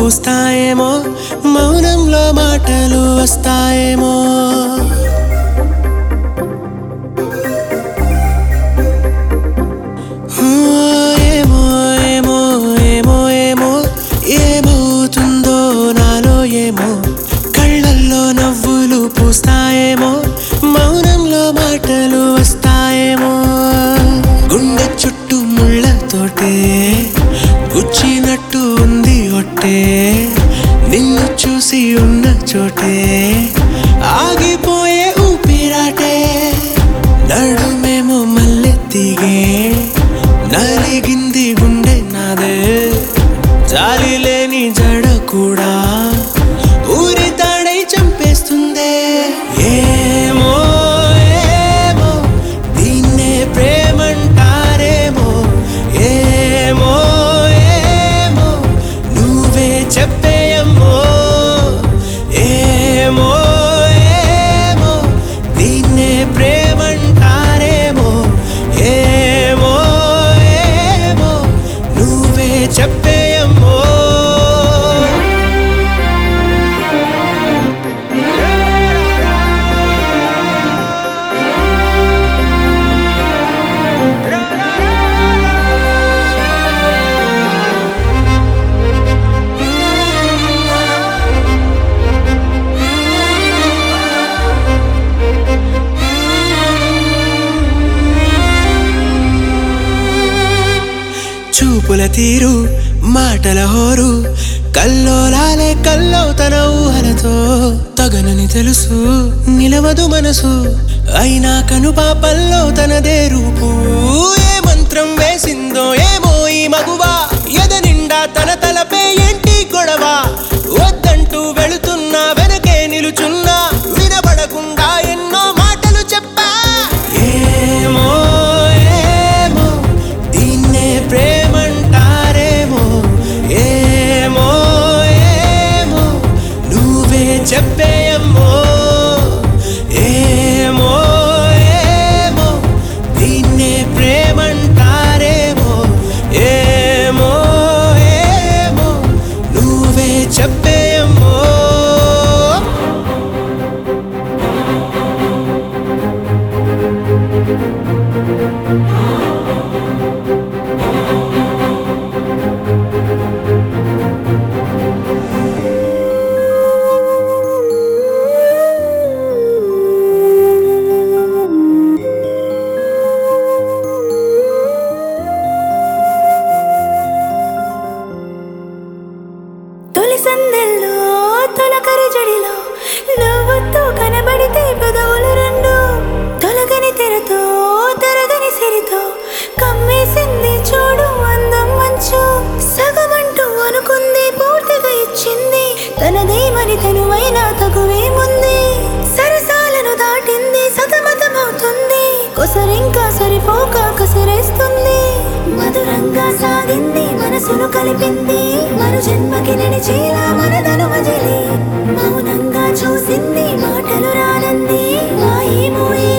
పూస్తాయేమో మౌనంలో మాటలు వస్తాయేమో హూ, ఏమో ఏమో ఏమో ఏమో ఏమవుతుందో నాలో ఏమో కళ్ళల్లో నవ్వులు పూస్తాయేమో మౌనంలో మాటలు వస్తాయేమో గుండె చుట్టూ ముళ్ళతోటే గుచ్చినట్టు ఉంది ఒట్టే నిన్ను చూసి ఉన్న చోటే ఆగిపోయే ఊపిరాటే నడుమేమో మల్లెత్తిగే నలిగింది గుండె నాదే జాలి లేని జడ కూడా ఊరి తాడై చంపేస్తుందే ఏమో ఏమో దీన్నే ప్రేమంటారేమో ఏమో ఏమో నువ్వే చెప్పేయమ్మో ఏమో ఏమో దీన్నే ప్రేమంటారేమో ఏమో ఏమో నువ్వే చెప్పేయమ్మో చూపుల తీరు మాటల హోరు కల్లోలాలే కల్లో తన ఊహలతో తగనని తెలుసు నిలవదు మనసు అయినా కను పాపల్లో తనదే రూపు ఏ మంత్రం వేసిందో ఏమో ఈ మగువా ఎద నిండా తన తలపే ఏంటి గొడవ వద్దంటూ వెళుతున్నా వెనకే నిలుచున్నా వినబడకుండా ఎన్నో మాటలు చెప్పా ఏమో ఏమో దీన్నే ప్రేమంటారేమో ఏమో ఏమో నువ్వే చెప్పేయమ్మో ఏమో ఏమో దీన్నే ప్రేమంటారేమో ఏమో ఏమో నువ్వే చెప్పేయమ్మో తొలి సందెల్లో తొలకరి జడిలో నవ్వుతూ కనబడితే పెదవులు రెండు తొలగని తెరతో తరగని సిరితో కమ్మేసింది చూడు అందం మంచు సగమంటూ అనుకుంది పూర్తిగా ఇచ్చింది తనదేమని తనువైనా తగువేముంది సరసాలను దాటింది సతమతమవుతుంది కొసరింకా సరిపోక కసరేస్తుంది మధురంగా సాగింది మనసును కలిపింది మరు జన్మకి నడిచేలా మనదను వదిలి మౌనంగా చూసింది మాటలు రానంది మా ఏమో